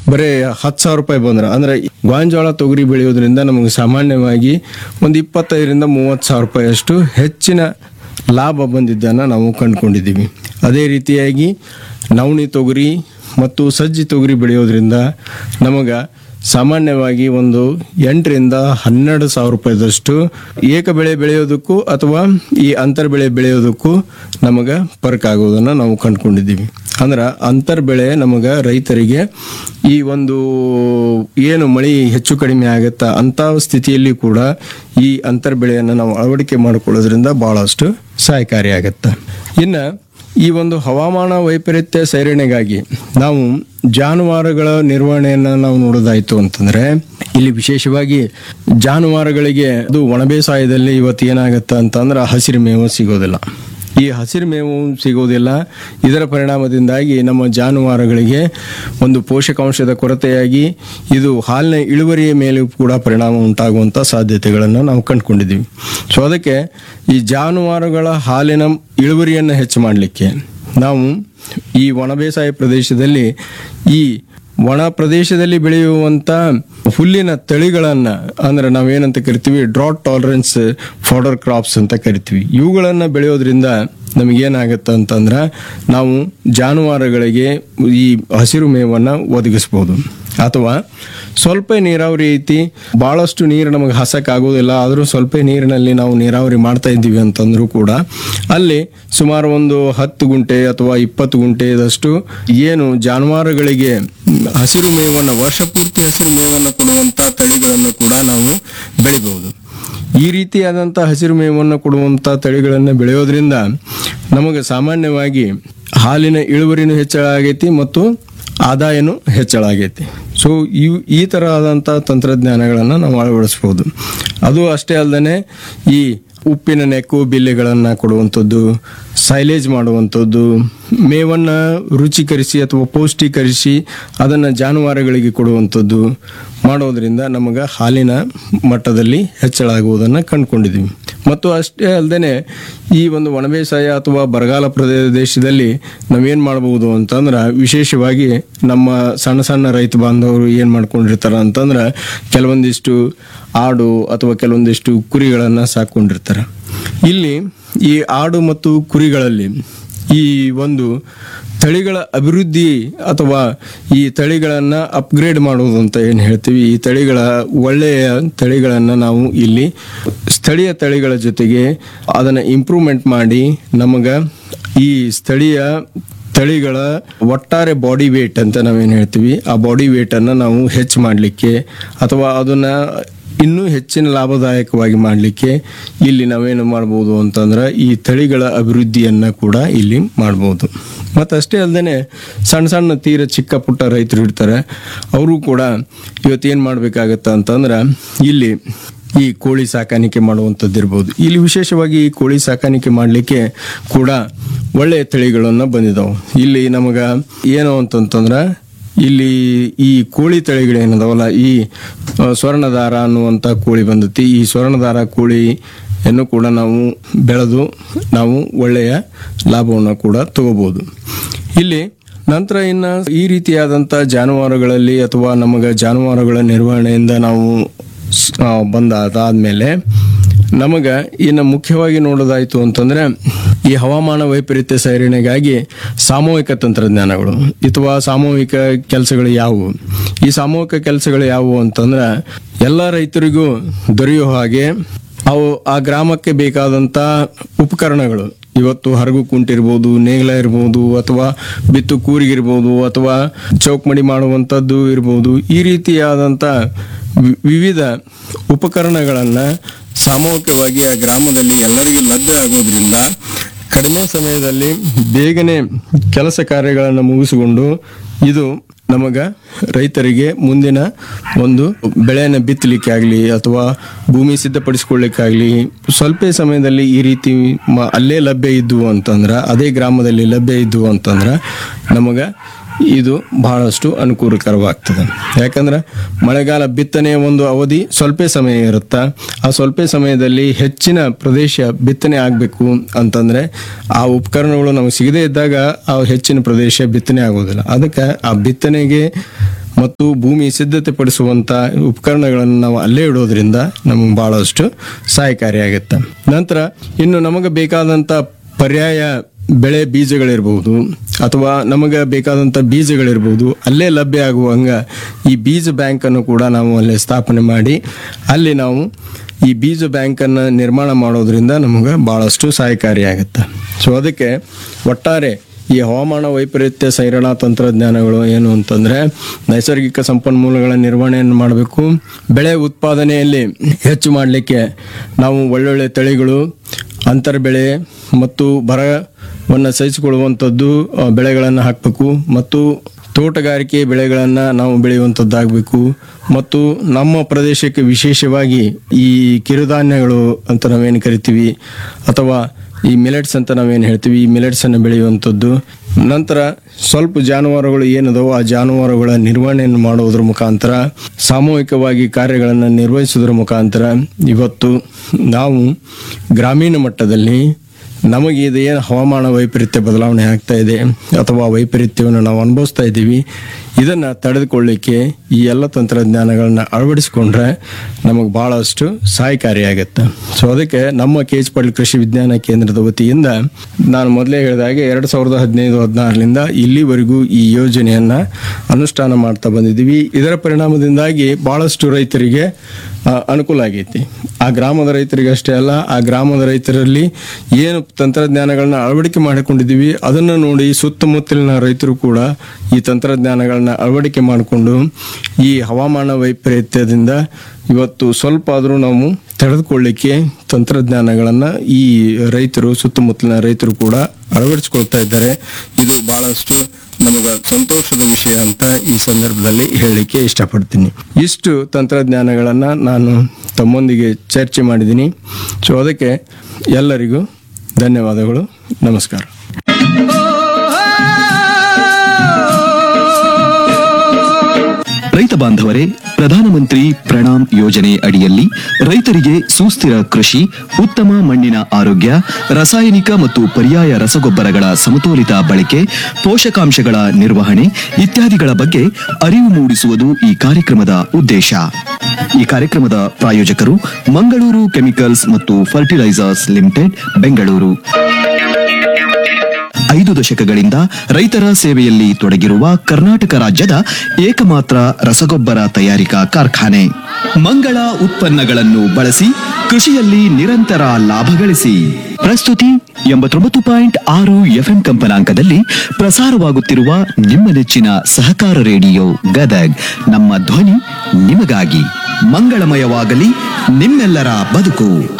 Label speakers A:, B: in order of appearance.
A: ಬರೀ ಹತ್ತು ಸಾವಿರ ರೂಪಾಯಿ ಬಂದ್ರೆ ಅಂದ್ರೆ ಗೋಂಜಾಳ ತೊಗರಿ ಬೆಳೆಯೋದ್ರಿಂದ ನಮಗೆ ಸಾಮಾನ್ಯವಾಗಿ ಒಂದು ಇಪ್ಪತ್ತೈದರಿಂದ ಮೂವತ್ತು ಸಾವಿರ ರೂಪಾಯಿ ಅಷ್ಟು ಹೆಚ್ಚಿನ ಲಾಭ ಬಂದಿದ್ದನ್ನು ನಾವು ಕಂಡುಕೊಂಡಿದ್ದೀವಿ ಅದೇ ರೀತಿಯಾಗಿ ನವಣಿ ತೊಗರಿ ಮತ್ತು ಸಜ್ಜಿ ತೊಗರಿ ಬೆಳೆಯೋದ್ರಿಂದ ನಮಗೆ ಸಾಮಾನ್ಯವಾಗಿ ಒಂದು ಎಂಟರಿಂದ ಹನ್ನೆರಡು ಸಾವಿರ ರೂಪಾಯಿದಷ್ಟು ಏಕ ಬೆಳೆ ಬೆಳೆಯೋದಕ್ಕೂ ಅಥವಾ ಈ ಅಂತರ್ ಬೆಳೆ ಬೆಳೆಯೋದಕ್ಕೂ ನಮಗೆ ಫರ್ಕ್ ಆಗೋದನ್ನು ನಾವು ಕಂಡುಕೊಂಡಿದ್ದೀವಿ ಅಂದ್ರೆ ಅಂತರ್ ಬೆಳೆ ನಮಗೆ ರೈತರಿಗೆ ಈ ಒಂದು ಏನು ಮಳೆ ಹೆಚ್ಚು ಕಡಿಮೆ ಆಗುತ್ತಾ ಅಂಥ ಸ್ಥಿತಿಯಲ್ಲಿ ಕೂಡ ಈ ಅಂತರ್ ಬೆಳೆಯನ್ನು ನಾವು ಅಳವಡಿಕೆ ಮಾಡಿಕೊಳ್ಳೋದ್ರಿಂದ ಭಾಳಷ್ಟು ಸಹಾಯಕಾರಿಯಾಗತ್ತೆ ಇನ್ನು ಈ ಒಂದು ಹವಾಮಾನ ವೈಪರೀತ್ಯ ಸೈರಣೆಗಾಗಿ ನಾವು ಜಾನುವಾರುಗಳ ನಿರ್ವಹಣೆಯನ್ನು ನಾವು ನೋಡೋದಾಯ್ತು ಅಂತಂದ್ರೆ ಇಲ್ಲಿ ವಿಶೇಷವಾಗಿ ಜಾನುವಾರುಗಳಿಗೆ ಅದು ಒಣಬೇಸಾಯದಲ್ಲಿ ಇವತ್ತು ಏನಾಗುತ್ತೆ ಅಂತಂದ್ರೆ ಹಸಿರು ಮೇವು ಸಿಗೋದಿಲ್ಲ ಈ ಹಸಿರು ಮೇವು ಸಿಗೋದಿಲ್ಲ ಇದರ ಪರಿಣಾಮದಿಂದಾಗಿ ನಮ್ಮ ಜಾನುವಾರುಗಳಿಗೆ ಒಂದು ಪೋಷಕಾಂಶದ ಕೊರತೆಯಾಗಿ ಇದು ಹಾಲಿನ ಇಳುವರಿಯ ಮೇಲೆ ಕೂಡ ಪರಿಣಾಮ ಉಂಟಾಗುವಂಥ ಸಾಧ್ಯತೆಗಳನ್ನು ನಾವು ಕಂಡುಕೊಂಡಿದ್ದೀವಿ ಸೊ ಅದಕ್ಕೆ ಈ ಜಾನುವಾರುಗಳ ಹಾಲಿನ ಇಳುವರಿಯನ್ನು ಹೆಚ್ಚು ಮಾಡಲಿಕ್ಕೆ ನಾವು ಈ ಒಣ ಬೇಸಾಯ ಪ್ರದೇಶದಲ್ಲಿ ಈ ಒಣ ಪ್ರದೇಶದಲ್ಲಿ ಬೆಳೆಯುವಂಥ ಹುಲ್ಲಿನ ತಳಿಗಳನ್ನು ಅಂದ್ರೆ ನಾವೇನಂತ ಕರಿತೀವಿ ಡ್ರಾಟ್ ಟಾಲರೆನ್ಸ್ ಫಾಡರ್ ಕ್ರಾಪ್ಸ್ ಅಂತ ಕರಿತೀವಿ ಇವುಗಳನ್ನು ಬೆಳೆಯೋದ್ರಿಂದ ನಮಗೇನಾಗುತ್ತೆ ಅಂತಂದ್ರೆ ನಾವು ಜಾನುವಾರುಗಳಿಗೆ ಈ ಹಸಿರು ಮೇವನ್ನು ಒದಗಿಸ್ಬೋದು ಅಥವಾ ಸ್ವಲ್ಪ ನೀರಾವರಿ ಐತಿ ಭಾಳಷ್ಟು ನೀರು ನಮಗೆ ಹಸಕ್ಕಾಗೋದಿಲ್ಲ ಆದರೂ ಸ್ವಲ್ಪ ನೀರಿನಲ್ಲಿ ನಾವು ನೀರಾವರಿ ಮಾಡ್ತಾ ಇದ್ದೀವಿ ಅಂತಂದ್ರೂ ಕೂಡ ಅಲ್ಲಿ ಸುಮಾರು ಒಂದು ಹತ್ತು ಗುಂಟೆ ಅಥವಾ ಇಪ್ಪತ್ತು ಗುಂಟೆದಷ್ಟು ಏನು ಜಾನುವಾರುಗಳಿಗೆ ಹಸಿರು ಮೇವನ್ನು ವರ್ಷ ಪೂರ್ತಿ ಹಸಿರು ಮೇವನ್ನು ಕೊಡುವಂಥ ತಳಿಗಳನ್ನು ಕೂಡ ನಾವು ಬೆಳಿಬಹುದು ಈ ರೀತಿಯಾದಂಥ ಹಸಿರು ಮೇವನ್ನು ಕೊಡುವಂಥ ತಳಿಗಳನ್ನು ಬೆಳೆಯೋದ್ರಿಂದ ನಮಗೆ ಸಾಮಾನ್ಯವಾಗಿ ಹಾಲಿನ ಇಳುವರಿನೂ ಹೆಚ್ಚಳ ಆಗೈತಿ ಮತ್ತು ಆದಾಯನೂ ಹೆಚ್ಚಳ ಆಗೈತಿ ಸೊ ಇವು ಈ ಥರ ಆದಂಥ ತಂತ್ರಜ್ಞಾನಗಳನ್ನು ನಾವು ಅಳವಡಿಸ್ಬೋದು ಅದು ಅಷ್ಟೇ ಅಲ್ಲದೆ ಈ ಉಪ್ಪಿನ ನೆಕ್ಕು ಬಿಲ್ಲೆಗಳನ್ನು ಕೊಡುವಂಥದ್ದು ಸೈಲೇಜ್ ಮಾಡುವಂಥದ್ದು ಮೇವನ್ನು ರುಚೀಕರಿಸಿ ಅಥವಾ ಪೌಷ್ಟೀಕರಿಸಿ ಅದನ್ನು ಜಾನುವಾರುಗಳಿಗೆ ಕೊಡುವಂಥದ್ದು ಮಾಡೋದ್ರಿಂದ ನಮಗೆ ಹಾಲಿನ ಮಟ್ಟದಲ್ಲಿ ಹೆಚ್ಚಳ ಆಗುವುದನ್ನು ಕಂಡುಕೊಂಡಿದ್ದೀವಿ ಮತ್ತು ಅಷ್ಟೇ ಅಲ್ಲದೆ ಈ ಒಂದು ಒಣಬೇಸಾಯ ಅಥವಾ ಬರಗಾಲ ಪ್ರದೇಶದಲ್ಲಿ ನಾವೇನು ಮಾಡ್ಬೋದು ಅಂತಂದ್ರೆ ವಿಶೇಷವಾಗಿ ನಮ್ಮ ಸಣ್ಣ ಸಣ್ಣ ರೈತ ಬಾಂಧವರು ಏನು ಮಾಡ್ಕೊಂಡಿರ್ತಾರೆ ಅಂತಂದ್ರೆ ಕೆಲವೊಂದಿಷ್ಟು ಆಡು ಅಥವಾ ಕೆಲವೊಂದಿಷ್ಟು ಕುರಿಗಳನ್ನು ಸಾಕೊಂಡಿರ್ತಾರೆ ಇಲ್ಲಿ ಈ ಆಡು ಮತ್ತು ಕುರಿಗಳಲ್ಲಿ ಈ ಒಂದು ತಳಿಗಳ ಅಭಿವೃದ್ಧಿ ಅಥವಾ ಈ ತಳಿಗಳನ್ನು ಅಪ್ಗ್ರೇಡ್ ಮಾಡೋದು ಅಂತ ಏನು ಹೇಳ್ತೀವಿ ಈ ತಳಿಗಳ ಒಳ್ಳೆಯ ತಳಿಗಳನ್ನು ನಾವು ಇಲ್ಲಿ ಸ್ಥಳೀಯ ತಳಿಗಳ ಜೊತೆಗೆ ಅದನ್ನು ಇಂಪ್ರೂವ್ಮೆಂಟ್ ಮಾಡಿ ನಮಗೆ ಈ ಸ್ಥಳೀಯ ತಳಿಗಳ ಒಟ್ಟಾರೆ ಬಾಡಿ ವೇಟ್ ಅಂತ ನಾವೇನು ಹೇಳ್ತೀವಿ ಆ ಬಾಡಿ ವೇಟನ್ನು ನಾವು ಹೆಚ್ಚು ಮಾಡಲಿಕ್ಕೆ ಅಥವಾ ಅದನ್ನು ಇನ್ನೂ ಹೆಚ್ಚಿನ ಲಾಭದಾಯಕವಾಗಿ ಮಾಡಲಿಕ್ಕೆ ಇಲ್ಲಿ ನಾವೇನು ಮಾಡ್ಬೋದು ಅಂತಂದ್ರೆ ಈ ತಳಿಗಳ ಅಭಿವೃದ್ಧಿಯನ್ನು ಕೂಡ ಇಲ್ಲಿ ಮಾಡ್ಬೋದು ಮತ್ತು ಅಷ್ಟೇ ಅಲ್ಲದೆ ಸಣ್ಣ ಸಣ್ಣ ತೀರ ಚಿಕ್ಕ ಪುಟ್ಟ ರೈತರು ಇರ್ತಾರೆ ಅವರು ಕೂಡ ಇವತ್ತೇನು ಮಾಡಬೇಕಾಗತ್ತೆ ಅಂತಂದ್ರೆ ಇಲ್ಲಿ ಈ ಕೋಳಿ ಸಾಕಾಣಿಕೆ ಮಾಡುವಂಥದ್ದು ಇರ್ಬೋದು ಇಲ್ಲಿ ವಿಶೇಷವಾಗಿ ಈ ಕೋಳಿ ಸಾಕಾಣಿಕೆ ಮಾಡಲಿಕ್ಕೆ ಕೂಡ ಒಳ್ಳೆಯ ತಳಿಗಳನ್ನು ಬಂದಿದ್ದಾವೆ ಇಲ್ಲಿ ನಮಗೆ ಏನು ಅಂತಂತಂದ್ರೆ ಇಲ್ಲಿ ಈ ಕೋಳಿ ತಳಿಗಳೇನದಾವಲ್ಲ ಈ ಆ, ಸ್ವರ್ಣದಾರ ಅನ್ನುವಂಥ ಕೋಳಿ ಬಂದತಿ ಈ ಸ್ವರ್ಣದಾರ ಕೋಳಿಯನ್ನು ಕೂಡ ನಾವು ಬೆಳೆದು ನಾವು ಒಳ್ಳೆಯ ಲಾಭವನ್ನು ಕೂಡ ತಗೋಬೋದು ಇಲ್ಲಿ ನಂತರ ಇನ್ನು ಈ ರೀತಿಯಾದಂಥ ಜಾನುವಾರುಗಳಲ್ಲಿ ಅಥವಾ ನಮಗೆ ಜಾನುವಾರುಗಳ ನಿರ್ವಹಣೆಯಿಂದ ನಾವು ಸ್- ಆ, ಬಂದ ಅದಾದ್ಮೇಲೆ ನಮಗೆ ಇನ್ನು ಮುಖ್ಯವಾಗಿ ನೋಡೋದಾಯ್ತು ಅಂತಂದ್ರೆ ಈ ಹವಾಮಾನ ವೈಪರೀತ್ಯ ಸೈರಣೆಗಾಗಿ ಸಾಮೂಹಿಕ ತಂತ್ರಜ್ಞಾನಗಳು ಅಥವಾ ಸಾಮೂಹಿಕ ಕೆಲಸಗಳು ಯಾವುವು ಈ ಸಾಮೂಹಿಕ ಕೆಲಸಗಳು ಯಾವುವು ಅಂತಂದ್ರೆ ಎಲ್ಲ ರೈತರಿಗೂ ದೊರೆಯೋ ಹಾಗೆ ಅವು ಆ ಗ್ರಾಮಕ್ಕೆ ಬೇಕಾದಂಥ ಉಪಕರಣಗಳು ಇವತ್ತು ಹರಗು ಕುಂಟಿರ್ಬೋದು ನೇಗಿಲ ಇರ್ಬೋದು ಅಥವಾ ಬಿತ್ತು ಕೂರಿಗಿರ್ಬೋದು ಅಥವಾ ಚೌಕ್ಮಡಿ ಮಾಡುವಂಥದ್ದು ಇರ್ಬೋದು ಈ ರೀತಿಯಾದಂಥ ವಿ- ವಿವಿಧ ಉಪಕರಣಗಳನ್ನು ಸಾಮೂಹಿಕವಾಗಿ ಆ ಗ್ರಾಮದಲ್ಲಿ ಎಲ್ಲರಿಗೂ ಲಭ್ಯ ಆಗೋದ್ರಿಂದ ಕಡಿಮೆ ಸಮಯದಲ್ಲಿ ಬೇಗನೆ ಕೆಲಸ ಕಾರ್ಯಗಳನ್ನು ಮುಗಿಸಿಕೊಂಡು ಇದು ನಮಗ ರೈತರಿಗೆ ಮುಂದಿನ ಒಂದು ಬೆಳೆಯನ್ನು ಬಿತ್ತಲಿಕ್ಕೆ ಆಗಲಿ ಅಥವಾ ಭೂಮಿ ಸಿದ್ಧಪಡಿಸ್ಕೊಳ್ಳಿಕ್ಕಾಗಲಿ ಸ್ವಲ್ಪ ಸಮಯದಲ್ಲಿ ಈ ರೀತಿ ಮ- ಅಲ್ಲೇ ಲಭ್ಯ ಇದ್ವು ಅಂತಂದ್ರೆ ಅದೇ ಗ್ರಾಮದಲ್ಲಿ ಲಭ್ಯ ಇದ್ವು ಅಂತಂದ್ರೆ ನಮಗೆ ಇದು ಬಹಳಷ್ಟು ಅನುಕೂಲಕರವಾಗ್ತದೆ ಯಾಕಂದ್ರೆ ಮಳೆಗಾಲ ಬಿತ್ತನೆ ಒಂದು ಅವಧಿ ಸ್ವಲ್ಪ ಸಮಯ ಇರುತ್ತೆ ಆ ಸ್ವಲ್ಪ ಸಮಯದಲ್ಲಿ ಹೆಚ್ಚಿನ ಪ್ರದೇಶ ಬಿತ್ತನೆ ಆಗಬೇಕು ಅಂತಂದ್ರೆ ಆ ಉಪಕರಣಗಳು ನಮಗೆ ಸಿಗದೇ ಇದ್ದಾಗ ಆ ಹೆಚ್ಚಿನ ಪ್ರದೇಶ ಬಿತ್ತನೆ ಆಗೋದಿಲ್ಲ ಅದಕ್ಕೆ ಆ ಬಿತ್ತನೆಗೆ ಮತ್ತು ಭೂಮಿ ಸಿದ್ಧತೆ ಪಡಿಸುವಂತ ಉಪಕರಣಗಳನ್ನು ನಾವು ಅಲ್ಲೇ ಇಡೋದ್ರಿಂದ ನಮಗೆ ಬಹಳಷ್ಟು ಸಹಾಯಕಾರಿಯಾಗುತ್ತೆ ನಂತರ ಇನ್ನು ನಮಗೆ ಬೇಕಾದಂತ ಪರ್ಯಾಯ ಬೆಳೆ ಬೀಜಗಳಿರ್ಬಹುದು ಅಥವಾ ನಮಗೆ ಬೇಕಾದಂಥ ಬೀಜಗಳಿರ್ಬಹುದು ಅಲ್ಲೇ ಲಭ್ಯ ಆಗುವಂಗ ಈ ಬೀಜ ಬ್ಯಾಂಕನ್ನು ಕೂಡ ನಾವು ಅಲ್ಲೇ ಸ್ಥಾಪನೆ ಮಾಡಿ ಅಲ್ಲಿ ನಾವು ಈ ಬೀಜ ಬ್ಯಾಂಕನ್ನು ನಿರ್ಮಾಣ ಮಾಡೋದ್ರಿಂದ ನಮಗೆ ಭಾಳಷ್ಟು ಸಹಾಯಕಾರಿಯಾಗುತ್ತೆ ಸೊ ಅದಕ್ಕೆ ಒಟ್ಟಾರೆ ಈ ಹವಾಮಾನ ವೈಪರೀತ್ಯ ಸೈರಣಾ ತಂತ್ರಜ್ಞಾನಗಳು ಏನು ಅಂತಂದ್ರೆ ನೈಸರ್ಗಿಕ ಸಂಪನ್ಮೂಲಗಳ ನಿರ್ವಹಣೆಯನ್ನು ಮಾಡಬೇಕು ಬೆಳೆ ಉತ್ಪಾದನೆಯಲ್ಲಿ ಹೆಚ್ಚು ಮಾಡಲಿಕ್ಕೆ ನಾವು ಒಳ್ಳೊಳ್ಳೆ ತಳಿಗಳು ಅಂತರ ಬೆಳೆ ಮತ್ತು ಬರವನ್ನು ಸಹಿಸಿಕೊಳ್ಳುವಂಥದ್ದು ಬೆಳೆಗಳನ್ನು ಹಾಕಬೇಕು ಮತ್ತು ತೋಟಗಾರಿಕೆ ಬೆಳೆಗಳನ್ನು ನಾವು ಬೆಳೆಯುವಂಥದ್ದಾಗಬೇಕು ಮತ್ತು ನಮ್ಮ ಪ್ರದೇಶಕ್ಕೆ ವಿಶೇಷವಾಗಿ ಈ ಕಿರುಧಾನ್ಯಗಳು ಅಂತ ನಾವೇನು ಕರಿತೀವಿ ಅಥವಾ ಈ ಮಿಲೆಟ್ಸ್ ಅಂತ ನಾವೇನು ಹೇಳ್ತೀವಿ ಈ ಮಿಲೆಟ್ಸ್ ಅನ್ನು ಬೆಳೆಯುವಂಥದ್ದು ನಂತರ ಸ್ವಲ್ಪ ಜಾನುವಾರುಗಳು ಏನದವೋ ಆ ಜಾನುವಾರುಗಳ ನಿರ್ವಹಣೆಯನ್ನು ಮಾಡುವುದರ ಮುಖಾಂತರ ಸಾಮೂಹಿಕವಾಗಿ ಕಾರ್ಯಗಳನ್ನು ನಿರ್ವಹಿಸುವುದರ ಮುಖಾಂತರ ಇವತ್ತು ನಾವು ಗ್ರಾಮೀಣ ಮಟ್ಟದಲ್ಲಿ ನಮಗೆ ಇದು ಏನು ಹವಾಮಾನ ವೈಪರೀತ್ಯ ಬದಲಾವಣೆ ಆಗ್ತಾ ಇದೆ ಅಥವಾ ವೈಪರೀತ್ಯವನ್ನು ನಾವು ಅನುಭವಿಸ್ತಾ ಇದ್ದೀವಿ ಇದನ್ನು ತಡೆದುಕೊಳ್ಳಿಕ್ಕೆ ಈ ಎಲ್ಲ ತಂತ್ರಜ್ಞಾನಗಳನ್ನ ಅಳವಡಿಸಿಕೊಂಡ್ರೆ ನಮಗೆ ಭಾಳಷ್ಟು ಸಹಾಯಕಾರಿಯಾಗುತ್ತೆ ಸೊ ಅದಕ್ಕೆ ನಮ್ಮ ಕೆ ಎಚ್ ಪಾಟೀಲ್ ಕೃಷಿ ವಿಜ್ಞಾನ ಕೇಂದ್ರದ ವತಿಯಿಂದ ನಾನು ಮೊದಲೇ ಹೇಳಿದಾಗೆ ಎರಡು ಸಾವಿರದ ಹದಿನೈದು ಹದಿನಾರರಿಂದ ಇಲ್ಲಿವರೆಗೂ ಈ ಯೋಜನೆಯನ್ನ ಅನುಷ್ಠಾನ ಮಾಡ್ತಾ ಬಂದಿದ್ದೀವಿ ಇದರ ಪರಿಣಾಮದಿಂದಾಗಿ ಬಹಳಷ್ಟು ರೈತರಿಗೆ ಆ, ಅನುಕೂಲ ಆಗೈತಿ ಆ ಗ್ರಾಮದ ರೈತರಿಗೆ ಅಷ್ಟೇ ಅಲ್ಲ ಆ ಗ್ರಾಮದ ರೈತರಲ್ಲಿ ಏನು ತಂತ್ರಜ್ಞಾನಗಳನ್ನ ಅಳವಡಿಕೆ ಮಾಡಿಕೊಂಡಿದ್ದೀವಿ ಅದನ್ನು ನೋಡಿ ಸುತ್ತಮುತ್ತಲಿನ ರೈತರು ಕೂಡ ಈ ತಂತ್ರಜ್ಞಾನಗಳನ್ನ ಅಳವಡಿಕೆ ಮಾಡಿಕೊಂಡು ಈ ಹವಾಮಾನ ವೈಪರೀತ್ಯದಿಂದ ಇವತ್ತು ಸ್ವಲ್ಪ ಆದರೂ ನಾವು ತಡೆದುಕೊಳ್ಳಿಕ್ಕೆ ತಂತ್ರಜ್ಞಾನಗಳನ್ನು ಈ ರೈತರು ಸುತ್ತಮುತ್ತಲಿನ ರೈತರು ಕೂಡ ಅಳವಡಿಸಿಕೊಳ್ತಾ ಇದ್ದಾರೆ ಇದು ಬಹಳಷ್ಟು ನಮಗ ಸಂತೋಷದ ವಿಷಯ ಅಂತ ಈ ಸಂದರ್ಭದಲ್ಲಿ ಹೇಳಲಿಕ್ಕೆ ಇಷ್ಟಪಡ್ತೀನಿ ಇಷ್ಟು ತಂತ್ರಜ್ಞಾನಗಳನ್ನು ನಾನು ತಮ್ಮೊಂದಿಗೆ ಚರ್ಚೆ ಮಾಡಿದ್ದೀನಿ ಸೊ ಅದಕ್ಕೆ ಎಲ್ಲರಿಗೂ ಧನ್ಯವಾದಗಳು ನಮಸ್ಕಾರ
B: ರೈತ ಬಾಂಧವರೇ ಪ್ರಧಾನಮಂತ್ರಿ ಪ್ರಣಾಮ್ ಯೋಜನೆ ಅಡಿಯಲ್ಲಿ ರೈತರಿಗೆ ಸುಸ್ಥಿರ ಕೃಷಿ ಉತ್ತಮ ಮಣ್ಣಿನ ಆರೋಗ್ಯ ರಾಸಾಯನಿಕ ಮತ್ತು ಪರ್ಯಾಯ ರಸಗೊಬ್ಬರಗಳ ಸಮತೋಲಿತ ಬಳಕೆ ಪೋಷಕಾಂಶಗಳ ನಿರ್ವಹಣೆ ಇತ್ಯಾದಿಗಳ ಬಗ್ಗೆ ಅರಿವು ಮೂಡಿಸುವುದು ಈ ಕಾರ್ಯಕ್ರಮದ ಉದ್ದೇಶ ಈ ಕಾರ್ಯಕ್ರಮದ ಪ್ರಾಯೋಜಕರು ಮಂಗಳೂರು ಕೆಮಿಕಲ್ಸ್ ಮತ್ತು ಫರ್ಟಿಲೈಸರ್ಸ್ ಲಿಮಿಟೆಡ್ ಬೆಂಗಳೂರು ಐದು ದಶಕಗಳಿಂದ ರೈತರ ಸೇವೆಯಲ್ಲಿ ತೊಡಗಿರುವ ಕರ್ನಾಟಕ ರಾಜ್ಯದ ಏಕಮಾತ್ರ ರಸಗೊಬ್ಬರ ತಯಾರಿಕಾ ಕಾರ್ಖಾನೆ ಮಂಗಳ ಉತ್ಪನ್ನಗಳನ್ನು ಬಳಸಿ ಕೃಷಿಯಲ್ಲಿ ನಿರಂತರ ಲಾಭ ಗಳಿಸಿ ಪ್ರಸ್ತುತಿ ಎಂಬತ್ತೊಂಬತ್ತು ಪಾಯಿಂಟ್ ಆರು ಎಫ್ಎಂ ಕಂಪನಾಂಕದಲ್ಲಿ ಪ್ರಸಾರವಾಗುತ್ತಿರುವ ನಿಮ್ಮ ನೆಚ್ಚಿನ ಸಹಕಾರ ರೇಡಿಯೋ ಗದಗ್ ನಮ್ಮ ಧ್ವನಿ ನಿಮಗಾಗಿ ಮಂಗಳಮಯವಾಗಲಿ ನಿಮ್ಮೆಲ್ಲರ ಬದುಕು